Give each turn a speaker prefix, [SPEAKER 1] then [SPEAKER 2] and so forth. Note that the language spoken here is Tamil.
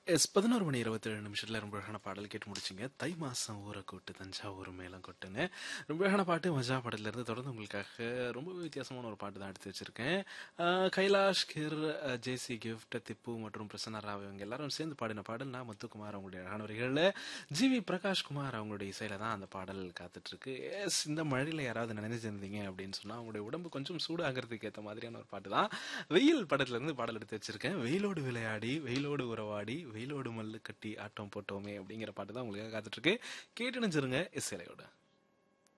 [SPEAKER 1] எஸ் பதினோரு மணி இருபத்தேழு நிமிஷத்துல ரொம்ப அழகான பாடல் கேட்டு முடிச்சிங்க தை மாசம் ஊரை கூட்டு தஞ்சாவூர் மேலம் கொட்டுன்னு ரொம்ப அழகான பாட்டு மஜா பாடல இருந்து தொடர்ந்து உங்களுக்காக ரொம்ப வித்தியாசமான ஒரு பாட்டு தான் எடுத்து வச்சிருக்கேன் ஆஹ் கைலாஷ் கிர் அஹ் ஜேசி கிஃப்ட் திப்பு மற்றும் பிரசன்னா ராவ் இவங்க எல்லாரும் சேர்ந்து பாடின பாடல் நான் முத்துக்குமார் அவங்களுடைய அழகான வரிகளில் ஜி வி பிரகாஷ் குமார் அவங்களுடைய இசையில தான் அந்த பாடல் காத்துட்டு இருக்கு எஸ் இந்த மழையில யாராவது நினைச்சிருந்தீங்க அப்படின்னு சொன்னா அவங்களுடைய உடம்பு கொஞ்சம் சூடாகிறதுக்கு ஏற்ற மாதிரியான ஒரு பாட்டு தான் வெயில் படத்துல இருந்து பாடல் எடுத்து வச்சிருக்கேன் வெயிலோடு விளையாடி வெயிலோடு உறவாடி வெயிலோடு மல்லு கட்டி ஆட்டம் போட்டோமே அப்படிங்கிற பாட்டு தான் உங்களுக்காக காத்துட்டு இருக்கு கேட்டு நினைச்சிருங்க இசைலையோட